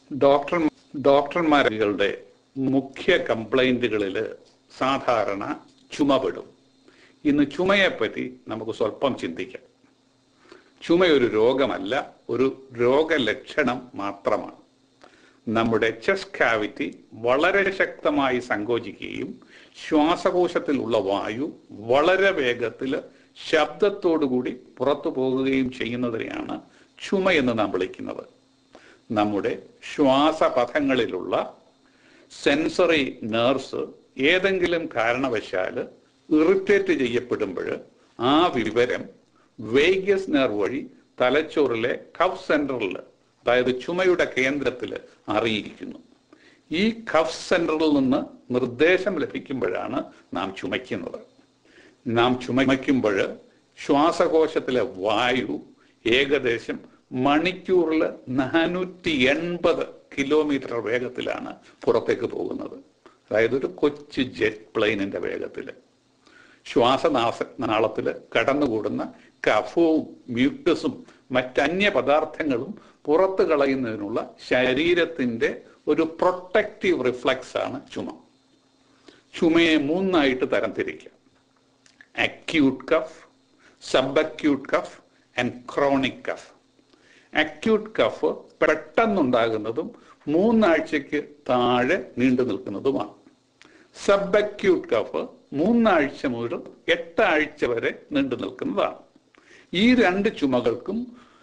doctor ഡോക്ടർമാരുടെ മുഖ്യ കംപ്ലൈന്റുകളിൽ സാധാരണ ചുമ പെടും ഇന്ന് ചുമയെപ്പറ്റി നമുക്ക് സ്വല്പം ചിന്തിക്കാം ചുമ ഒരു രോഗമല്ല ഒരു രോഗലക്ഷണം മാത്രമാണ് നമ്മുടെ ചെസ്റ്റ് കാവിറ്റി വളരെ ശക്തമായി സങ്കോചിക്കുകയും ശ്വാസകോശത്തിലുള്ള വായു വളരെ വേഗത്തിൽ ശബ്ദത്തോടുകൂടി പുറത്തു പോകുകയും ചെയ്യുന്നതിനെയാണ് ചുമ എന്ന് നാം വിളിക്കുന്നത് നമ്മുടെ ശ്വാസപഥങ്ങളിലുള്ള സെൻസറി നേർസ് ഏതെങ്കിലും കാരണവശാൽ ഇറിറ്റേറ്റ് ചെയ്യപ്പെടുമ്പോൾ ആ വിവരം വേഗസ് നെർവ് വഴി തലച്ചോറിലെ കഫ് സെന്ററിൽ അതായത് ചുമയുടെ കേന്ദ്രത്തിൽ അറിയിരിക്കുന്നു ഈ കഫ് സെന്ററിൽ നിന്ന് നിർദ്ദേശം ലഭിക്കുമ്പോഴാണ് നാം ചുമയ്ക്കുന്നത് നാം ചുമയ്ക്കുമ്പോൾ ശ്വാസകോശത്തിലെ വായു ഏകദേശം മണിക്കൂറിൽ നാനൂറ്റി എൺപത് കിലോമീറ്റർ വേഗത്തിലാണ് പുറത്തേക്ക് പോകുന്നത് അതായത് ഒരു കൊച്ചു ജെറ്റ് പ്ലെയിനിന്റെ വേഗത്തിൽ ശ്വാസനാസ നാളത്തിൽ കടന്നുകൂടുന്ന കഫവും മ്യൂക്കസും മറ്റന്യ പദാർത്ഥങ്ങളും പുറത്തു കളയുന്നതിനുള്ള ശരീരത്തിന്റെ ഒരു പ്രൊട്ടക്റ്റീവ് റിഫ്ലക്സ് ആണ് ചുമ ചുമയെ മൂന്നായിട്ട് തരംതിരിക്കാം acute cough sub acute cough and chronic cough acute cough പെട്ടെന്നുണ്ടാകുന്നതും മൂന്നാഴ്ചയ്ക്ക് താഴെ നീണ്ടു നിൽക്കുന്നതുമാണ് സബ് അക്യൂട്ട് കഫ് മൂന്നാഴ്ച മുതൽ എട്ടാഴ്ച വരെ നീണ്ടു നിൽക്കുന്നതാണ് ഈ രണ്ട് ചുമകൾക്കും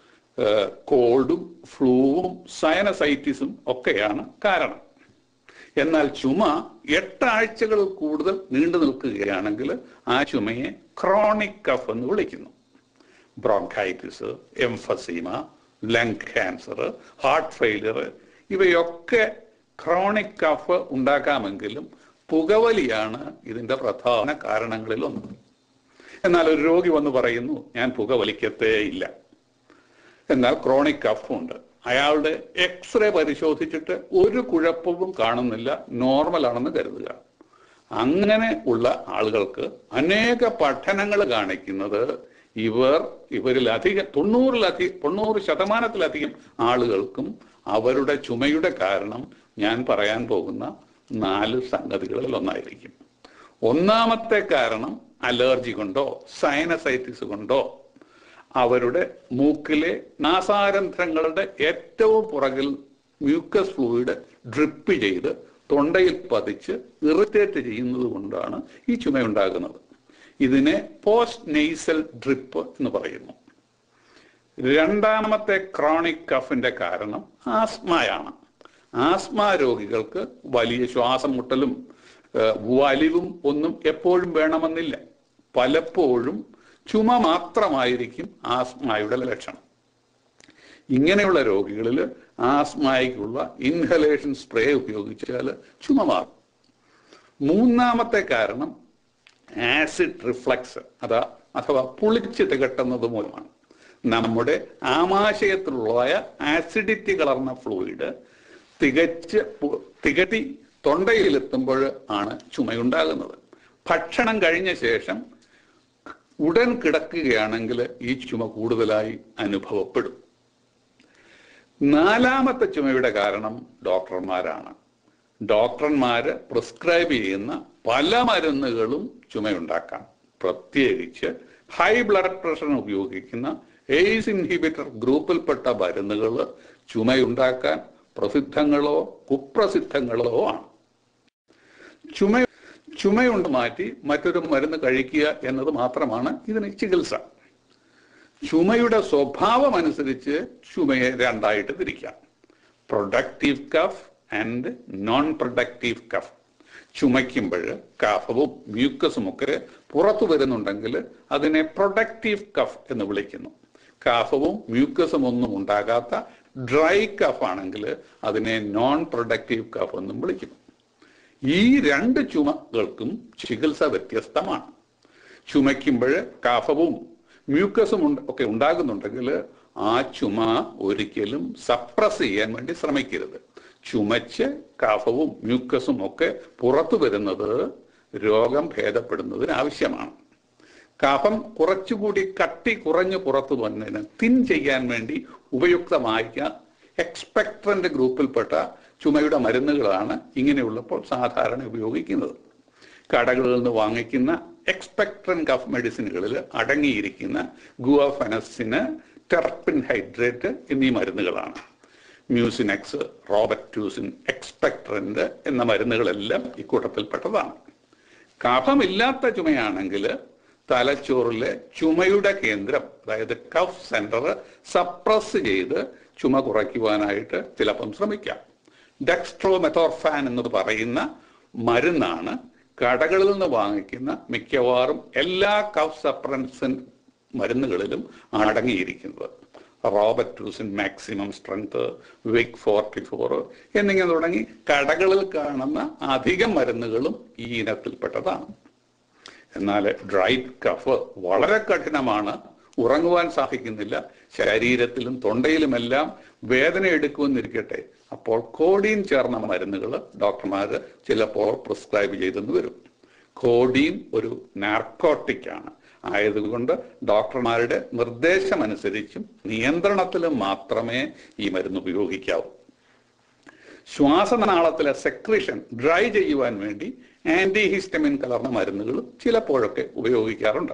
കോൾഡും ഫ്ലൂവും സയനസൈറ്റിസും ഒക്കെയാണ് കാരണം എന്നാൽ ചുമ എട്ടാഴ്ചകൾ കൂടുതൽ നീണ്ടു നിൽക്കുകയാണെങ്കിൽ ആ ചുമയെ ക്രോണിക് കഫ് എന്ന് വിളിക്കുന്നു bronchitis emphysema lung cancer heart failure ഇവയൊക്കെ ക്രോണിക് കഫ് ഉണ്ടാക്കാമെങ്കിലും പുകവലിയാണ് ഇതിന്റെ പ്രധാന കാരണങ്ങളിൽ ഒന്ന് എന്നാൽ ഒരു രോഗി വന്ന് പറയുന്നു ഞാൻ പുകവലിക്കത്തേ ഇല്ല എന്നാൽ ക്രോണിക് കഫ് ഉണ്ട് അയാളുടെ എക്സ്റേ പരിശോധിച്ചിട്ട് ഒരു കുഴപ്പവും കാണുന്നില്ല നോർമൽ ആണെന്ന് കരുതുക അങ്ങനെ ഉള്ള ആളുകൾക്ക് അനേക പഠനങ്ങൾ കാണിക്കുന്നത് ഇവർ ഇവരിലധികം തൊണ്ണൂറിലധികം തൊണ്ണൂറ് ശതമാനത്തിലധികം ആളുകൾക്കും അവരുടെ ചുമയുടെ കാരണം ഞാൻ പറയാൻ പോകുന്ന നാല് സംഗതികളിൽ ഒന്നായിരിക്കും ഒന്നാമത്തെ കാരണം അലർജി കൊണ്ടോ സൈനസൈറ്റിസ് കൊണ്ടോ അവരുടെ മൂക്കിലെ നാസാരന്ധ്രങ്ങളുടെ ഏറ്റവും പുറകിൽ മ്യൂക്കസ് ഫ്ലൂയിഡ് ഡ്രിപ്പ് ചെയ്ത് തൊണ്ടയിൽ പതിച്ച് ഇറിറ്റേറ്റ് ചെയ്യുന്നത് കൊണ്ടാണ് ഈ ചുമയുണ്ടാകുന്നത് ഇതിനെ പോസ്റ്റ് നെയ്സൽ ഡ്രിപ്പ് എന്ന് പറയുന്നു രണ്ടാമത്തെ ക്രോണിക് കഫിന്റെ കാരണം ആസ്മയാണ് ആസ്മ രോഗികൾക്ക് വലിയ ശ്വാസം മുട്ടലും വലിവും ഒന്നും എപ്പോഴും വേണമെന്നില്ല പലപ്പോഴും ചുമ മാത്രമായിരിക്കും ആസ്മയുടെ ലക്ഷണം ഇങ്ങനെയുള്ള രോഗികളിൽ ആസ്മയ്ക്കുള്ള ഇൻഹലേഷൻ സ്പ്രേ ഉപയോഗിച്ചാൽ ചുമ മാറും മൂന്നാമത്തെ കാരണം ആസിഡ് റിഫ്ലക്സ് അതാ അഥവാ പുളിച്ച് തികട്ടുന്നത് മൂലമാണ് നമ്മുടെ ആമാശയത്തിലുള്ളതായ ആസിഡിറ്റി കലർന്ന ഫ്ലൂയിഡ് തികച്ച് തികട്ടി തൊണ്ടയിലെത്തുമ്പോൾ ആണ് ചുമയുണ്ടാകുന്നത് ഭക്ഷണം കഴിഞ്ഞ ശേഷം ഉടൻ കിടക്കുകയാണെങ്കിൽ ഈ ചുമ കൂടുതലായി അനുഭവപ്പെടും നാലാമത്തെ ചുമയുടെ കാരണം ഡോക്ടർമാരാണ് ഡോക്ടർമാര് പ്രിസ്ക്രൈബ് ചെയ്യുന്ന പല മരുന്നുകളും ചുമയുണ്ടാക്കാം പ്രത്യേകിച്ച് ഹൈ ബ്ലഡ് പ്രഷറിന് ഉപയോഗിക്കുന്ന എയ്സ് ഇൻഹിബിറ്റർ ഗ്രൂപ്പിൽപ്പെട്ട മരുന്നുകൾ ചുമയുണ്ടാക്കാൻ പ്രസിദ്ധങ്ങളോ കുപ്രസിദ്ധങ്ങളോ ആണ് ചുമ ചുമയുണ്ട് മാറ്റി മറ്റൊരു മരുന്ന് കഴിക്കുക എന്നത് മാത്രമാണ് ഇതിന് ചികിത്സ ചുമയുടെ സ്വഭാവം അനുസരിച്ച് ചുമയെ രണ്ടായിട്ട് തിരിക്കാം productive cough and non productive cough ചുമയ്ക്കുമ്പോൾ കഫവും മ്യൂക്കസും ഒക്കെ പുറത്തു വരുന്നുണ്ടെങ്കിൽ അതിനെ പ്രൊഡക്റ്റീവ് കഫ് എന്ന് വിളിക്കുന്നു കഫവും മ്യൂക്കസും ഒന്നും ഉണ്ടാകാത്ത ഡ്രൈ കഫ് ആണെങ്കിൽ അതിനെ നോൺ പ്രൊഡക്റ്റീവ് കഫ് എന്നും വിളിക്കുന്നു ഈ രണ്ട് ചുമകൾക്കും ചികിത്സ വ്യത്യസ്തമാണ് ചുമയ്ക്കുമ്പോൾ കഫവും മ്യൂക്കസും ഒക്കെ ഉണ്ടാകുന്നുണ്ടെങ്കിൽ ആ ചുമ ഒരിക്കലും സപ്രസ് ചെയ്യാൻ വേണ്ടി ശ്രമിക്കരുത് ചുമച്ച് കഫവും മ്യൂക്കസും ഒക്കെ പുറത്തു വരുന്നത് രോഗം ഭേദപ്പെടുന്നതിന് ആവശ്യമാണ് കഫം കുറച്ചുകൂടി കട്ടി കുറഞ്ഞു പുറത്തു വന്നതിന് തിൻ ചെയ്യാൻ വേണ്ടി ഉപയുക്തമായ എക്സ്പെക്ട്രന്റ് ഗ്രൂപ്പിൽപ്പെട്ട ചുമയുടെ മരുന്നുകളാണ് ഇങ്ങനെയുള്ളപ്പോൾ സാധാരണ ഉപയോഗിക്കുന്നത് കടകളിൽ നിന്ന് വാങ്ങിക്കുന്ന എക്സ്പെക്ട്രൻ കഫ് മെഡിസിനുകളിൽ അടങ്ങിയിരിക്കുന്ന ഗുവഫനസിന് ടെർപ്പിൻ ഹൈഡ്രേറ്റ് എന്നീ മരുന്നുകളാണ് മ്യൂസിനെക്സ് റോബറ്റ്യൂസിൻ എക്സ്പെക്ട്രന്റ് എന്ന മരുന്നുകളെല്ലാം ഇക്കൂട്ടത്തിൽപ്പെട്ടതാണ് കഫമില്ലാത്ത ചുമയാണെങ്കിൽ തലച്ചോറിലെ ചുമയുടെ കേന്ദ്രം അതായത് കഫ് സെന്റർ സപ്രസ് ചെയ്ത് ചുമ കുറയ്ക്കുവാനായിട്ട് ചിലപ്പം ശ്രമിക്കാം ഡെക്സ്ട്രോമെത്തോർഫാൻ എന്ന് പറയുന്ന മരുന്നാണ് കടകളിൽ നിന്ന് വാങ്ങിക്കുന്ന മിക്കവാറും എല്ലാ കഫ് സപ്രൻസൻ മരുന്നുകളിലും അടങ്ങിയിരിക്കുന്നത് Robitussin maximum strength Vicks forty four എന്നിങ്ങനെ തുടങ്ങി കടകളിൽ കാണുന്ന അധികം മരുന്നുകളും ഈ ഇനത്തിൽപ്പെട്ടതാണ് എന്നാൽ ഡ്രൈ കഫ് വളരെ കഠിനമാണ് ഉറങ്ങുവാൻ സാധിക്കുന്നില്ല ശരീരത്തിലും തൊണ്ടയിലുമെല്ലാം വേദന എടുക്കുമെന്നിരിക്കട്ടെ അപ്പോൾ കോഡീൻ ചേർന്ന മരുന്നുകൾ ഡോക്ടർമാർ ചിലപ്പോൾ പ്രിസ്ക്രൈബ് ചെയ്തെന്ന് വരും കോഡീൻ ഒരു നാർക്കോട്ടിക് ആണ് ആയതുകൊണ്ട് ഡോക്ടർമാരുടെ നിർദ്ദേശമനുസരിച്ചും നിയന്ത്രണത്തിലും മാത്രമേ ഈ മരുന്ന് ഉപയോഗിക്കാവൂ ശ്വാസനാളത്തിലെ സെക്രീഷൻ ഡ്രൈ ചെയ്യുവാൻ വേണ്ടി ആന്റി ഹിസ്റ്റമിൻ കലർന്ന മരുന്നുകൾ ചിലപ്പോഴൊക്കെ ഉപയോഗിക്കാറുണ്ട്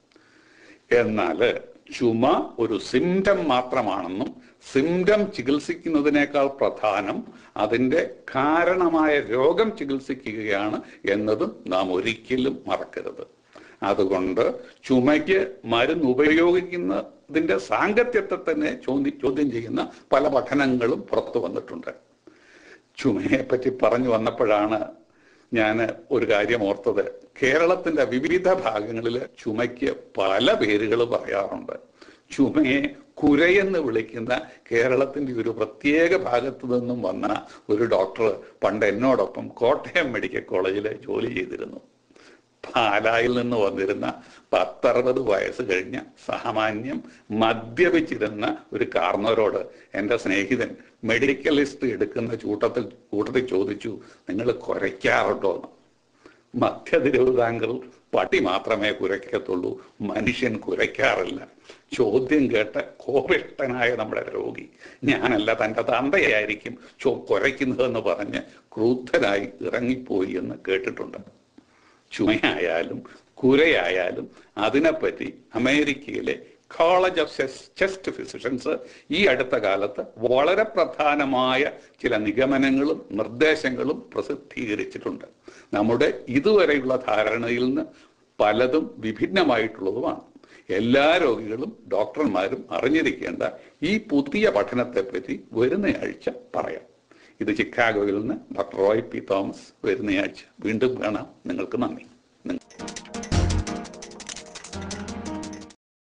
എന്നാൽ ചുമ ഒരു സിംറ്റം മാത്രമാണെന്നും സിംറ്റം ചികിത്സിക്കുന്നതിനേക്കാൾ പ്രധാനം അതിൻ്റെ കാരണമായ രോഗം ചികിത്സിക്കുകയാണ് എന്നതും നാം ഒരിക്കലും മറക്കരുത് അതുകൊണ്ട് ചുമയ്ക്ക് മരുന്ന് ഉപയോഗിക്കുന്നതിന്റെ സാങ്കത്യത്തെ തന്നെ ചോദ്യം ചോദ്യം ചെയ്യുന്ന പല പഠനങ്ങളും പുറത്തു വന്നിട്ടുണ്ട് ചുമയെ പറ്റി പറഞ്ഞു വന്നപ്പോഴാണ് ഞാൻ ഒരു കാര്യം ഓർത്തത് കേരളത്തിന്റെ വിവിധ ഭാഗങ്ങളിൽ ചുമയ്ക്ക് പല പേരുകൾ പറയാറുണ്ട് ചുമയെ കുരയെന്ന് വിളിക്കുന്ന കേരളത്തിന്റെ ഒരു പ്രത്യേക ഭാഗത്തു നിന്നും വന്ന ഒരു ഡോക്ടർ പണ്ട് എന്നോടൊപ്പം കോട്ടയം മെഡിക്കൽ കോളേജിൽ ജോലി ചെയ്തിരുന്നു പാലായിൽ നിന്ന് വന്നിരുന്ന പത്തറുപത് വയസ്സ് കഴിഞ്ഞ സാമാന്യം മദ്യപിച്ചിരുന്ന ഒരു കാർന്നവരോട് എൻ്റെ സ്നേഹിതൻ മെഡിക്കലിസ്റ്റ് എടുക്കുന്ന ചൂട്ടത്തിൽ കൂട്ടത്തിൽ ചോദിച്ചു നിങ്ങൾ കുരയ്ക്കാറുണ്ടോ എന്ന് മധ്യ തിരുവിതാംകൂർ പട്ടി മാത്രമേ കുരയ്ക്കത്തുള്ളൂ മനുഷ്യൻ കുരയ്ക്കാറില്ല ചോദ്യം കേട്ട കോപിഷ്ടനായ നമ്മുടെ രോഗി ഞാനല്ല തൻ്റെ തന്തയായിരിക്കും ചോ കുരയ്ക്കുന്നതെന്ന് പറഞ്ഞ് ക്രൂദ്ധനായി ഇറങ്ങിപ്പോയി എന്ന് കേട്ടിട്ടുണ്ട് ചുമയായാലും കുരയായാലും അതിനെപ്പറ്റി അമേരിക്കയിലെ കോളേജ് ഓഫ് ചെസ്റ്റ് ഫിസിഷ്യൻസ് ഈ അടുത്ത കാലത്ത് വളരെ പ്രധാനമായ ചില നിഗമനങ്ങളും നിർദ്ദേശങ്ങളും പ്രസിദ്ധീകരിച്ചിട്ടുണ്ട് നമ്മുടെ ഇതുവരെയുള്ള ധാരണയിൽ നിന്ന് പലതും വിഭിന്നമായിട്ടുള്ളതുമാണ് എല്ലാ രോഗികളും ഡോക്ടർമാരും അറിഞ്ഞിരിക്കേണ്ട ഈ പുതിയ പഠനത്തെപ്പറ്റി വരുന്നയാഴ്ച പറയാം ഇത് ചിക്കാഗോയിൽ നിന്ന് ഡോക്ടർ റോയ് പി തോമസ് വരുന്നയാഴ്ച വീണ്ടും കാണാം നിങ്ങൾക്ക് നന്ദി